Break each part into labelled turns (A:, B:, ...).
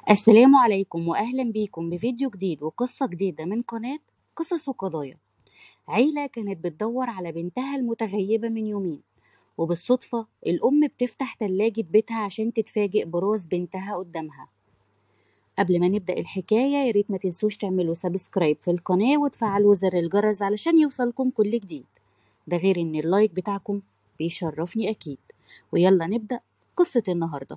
A: السلام عليكم وأهلا بيكم بفيديو جديد وقصة جديدة من قناة قصص وقضايا عيلة كانت بتدور على بنتها المتغيبة من يومين وبالصدفة الأم بتفتح تلاجة بيتها عشان تتفاجئ براس بنتها قدامها قبل ما نبدأ الحكاية ياريت ما تنسوش تعملوا سبسكرايب في القناة وتفعلوا زر الجرس علشان يوصلكم كل جديد ده غير ان اللايك بتاعكم بيشرفني أكيد ويلا نبدأ قصة النهارده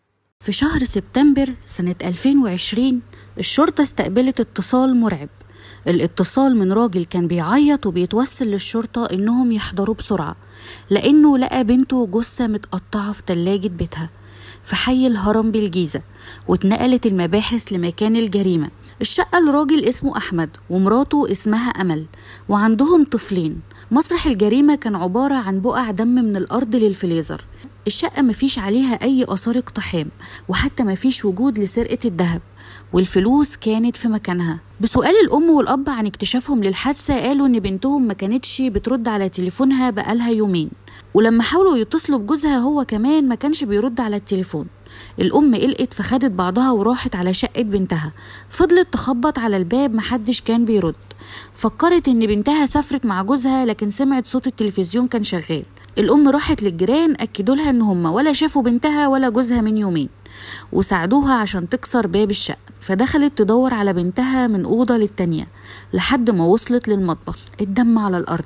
A: في شهر سبتمبر سنة 2020 الشرطة استقبلت اتصال مرعب الاتصال من راجل كان بيعيط وبيتوسل للشرطة إنهم يحضروا بسرعة لأنه لقى بنته جثة متقطعة في تلاجة بيتها في حي الهرم بالجيزة واتنقلت المباحث لمكان الجريمة الشقة لراجل اسمه أحمد ومراته اسمها أمل وعندهم طفلين مسرح الجريمة كان عبارة عن بقع دم من الأرض للفليزر الشقة مفيش عليها أي آثار اقتحام وحتى مفيش وجود لسرقة الذهب والفلوس كانت في مكانها بسؤال الأم والأب عن اكتشافهم للحادثة قالوا إن بنتهم ما كانتش بترد على تليفونها بقالها يومين ولما حاولوا يتصلوا بجوزها هو كمان ما كانش بيرد على التليفون الأم قلقت فخدت بعضها وراحت على شقة بنتها فضلت تخبط على الباب محدش كان بيرد فكرت إن بنتها سافرت مع جوزها لكن سمعت صوت التلفزيون كان شغال الأم راحت للجيران أكدوا لها إن هما ولا شافوا بنتها ولا جوزها من يومين وساعدوها عشان تكسر باب الشقة فدخلت تدور على بنتها من أوضة للتانية لحد ما وصلت للمطبخ الدم على الأرض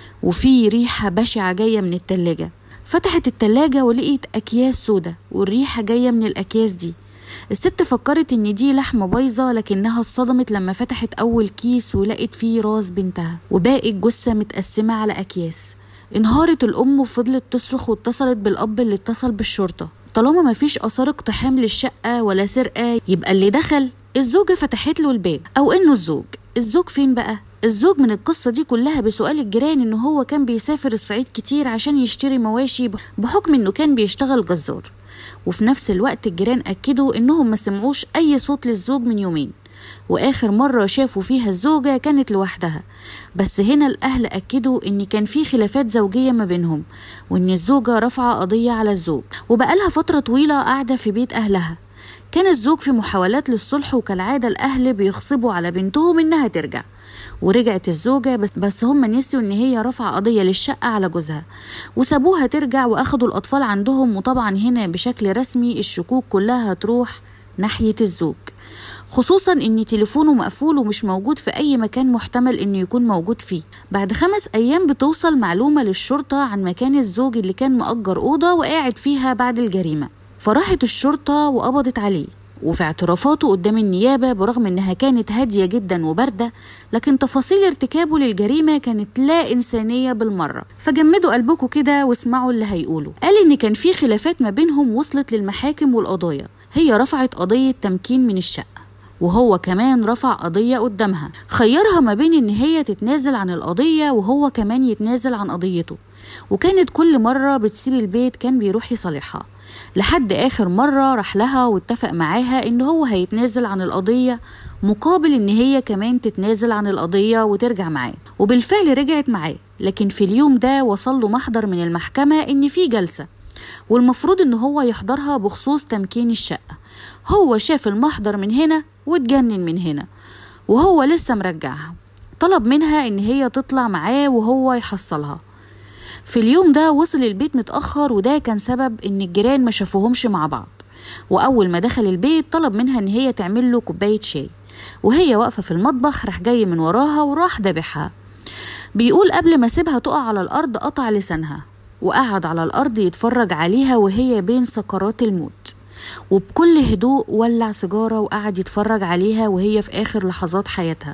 A: وفي ريحة بشعة جاية من التلاجة فتحت التلاجة ولقيت أكياس سودة والريحة جاية من الأكياس دي الست فكرت ان دي لحمة بايظة لكنها اتصدمت لما فتحت اول كيس ولقت فيه راس بنتها وباقي الجثة متقسمة على اكياس انهارت الام وفضلت تصرخ واتصلت بالاب اللي اتصل بالشرطة طالما مفيش اثار اقتحام للشقة ولا سرقة يبقى اللي دخل الزوجة فتحت له الباب او انه الزوج الزوج فين بقى الزوج من القصة دي كلها بسؤال الجيران إن هو كان بيسافر الصعيد كتير عشان يشتري مواشي بحكم إنه كان بيشتغل جزار وفي نفس الوقت الجيران أكدوا إنهم ما سمعوش أي صوت للزوج من يومين وآخر مرة شافوا فيها الزوجة كانت لوحدها بس هنا الأهل أكدوا إن كان في خلافات زوجية ما بينهم وإن الزوجة رافعة قضية على الزوج وبقالها فترة طويلة قاعدة في بيت أهلها كان الزوج في محاولات للصلح وكالعادة الأهل بيغصبوا على بنتهم إنها ترجع ورجعت الزوجة بس, بس هم نسيوا إن هي رفع قضية للشقة على جوزها وسابوها ترجع وأخدوا الأطفال عندهم وطبعا هنا بشكل رسمي الشكوك كلها هتروح ناحية الزوج خصوصا ان تليفونه مقفول ومش موجود في اي مكان محتمل انه يكون موجود فيه بعد خمس ايام بتوصل معلومة للشرطة عن مكان الزوج اللي كان مأجر اوضة وقاعد فيها بعد الجريمة فراحت الشرطة وقبضت عليه وفي اعترافاته قدام النيابة برغم إنها كانت هادية جدا وباردة لكن تفاصيل ارتكابه للجريمة كانت لا إنسانية بالمرة فجمدوا قلبكم كده واسمعوا اللي هيقوله قال إن كان في خلافات ما بينهم وصلت للمحاكم والقضايا هي رفعت قضية تمكين من الشقة وهو كمان رفع قضية قدامها خيرها ما بين إن هي تتنازل عن القضية وهو كمان يتنازل عن قضيته وكانت كل مرة بتسيب البيت كان بيروح يصالحها لحد آخر مرة راح لها واتفق معاها إن هو هيتنازل عن القضية مقابل إن هي كمان تتنازل عن القضية وترجع معاه وبالفعل رجعت معاه لكن في اليوم ده وصل له محضر من المحكمة إن في جلسة والمفروض إن هو يحضرها بخصوص تمكين الشقة هو شاف المحضر من هنا واتجنن من هنا وهو لسه مرجعها طلب منها إن هي تطلع معاه وهو يحصلها في اليوم ده وصل البيت متأخر وده كان سبب إن الجيران ما شافوهمش مع بعض وأول ما دخل البيت طلب منها إن هي تعمل له كوباية شاي وهي واقفة في المطبخ راح جاي من وراها وراح دبحها بيقول قبل ما سيبها تقع على الأرض قطع لسانها وقعد على الأرض يتفرج عليها وهي بين سكرات الموت وبكل هدوء ولع سيجارة وقعد يتفرج عليها وهي في آخر لحظات حياتها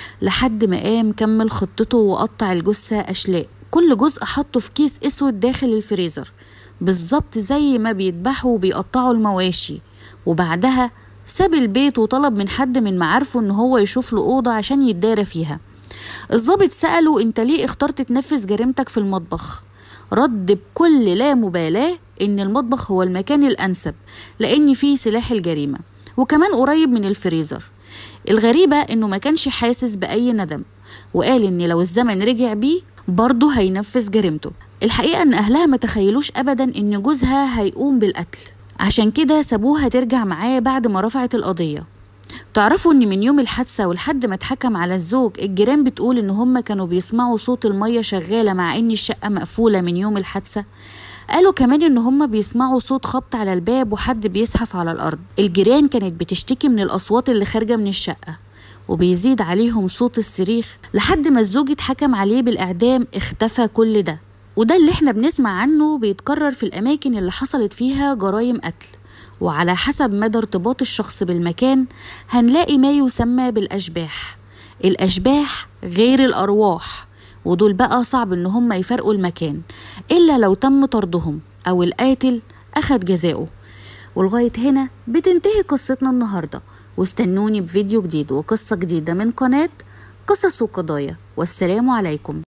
A: لحد ما قام كمل خطته وقطع الجثة أشلاء كل جزء حطه في كيس اسود داخل الفريزر بالظبط زي ما بيذبحوا وبيقطعوا المواشي وبعدها ساب البيت وطلب من حد من معارفه ان هو يشوف له اوضه عشان يتدارى فيها الضابط ساله انت ليه اخترت تنفذ جريمتك في المطبخ رد بكل لا مبالاه ان المطبخ هو المكان الانسب لان فيه سلاح الجريمه وكمان قريب من الفريزر الغريبه انه ما كانش حاسس باي ندم وقال ان لو الزمن رجع بيه برضه هينفذ جريمته الحقيقة إن أهلها ما تخيلوش أبدا إن جوزها هيقوم بالقتل عشان كده سابوها ترجع معاه بعد ما رفعت القضية تعرفوا ان من يوم الحادثة ولحد ما اتحكم على الزوج الجيران بتقول ان هم كانوا بيسمعوا صوت المية شغالة مع ان الشقة مقفولة من يوم الحادثة قالوا كمان ان هم بيسمعوا صوت خبط على الباب وحد بيزحف على الارض الجيران كانت بتشتكي من الاصوات اللي خارجة من الشقة وبيزيد عليهم صوت الصريخ لحد ما الزوج اتحكم عليه بالإعدام اختفى كل ده وده اللي احنا بنسمع عنه بيتكرر في الأماكن اللي حصلت فيها جرائم قتل وعلى حسب مدى ارتباط الشخص بالمكان هنلاقي ما يسمى بالأشباح الأشباح غير الأرواح ودول بقى صعب إن هم يفرقوا المكان إلا لو تم طردهم أو القاتل أخد جزاؤه ولغاية هنا بتنتهي قصتنا النهاردة واستنوني بفيديو جديد وقصة جديدة من قناة قصص وقضايا والسلام عليكم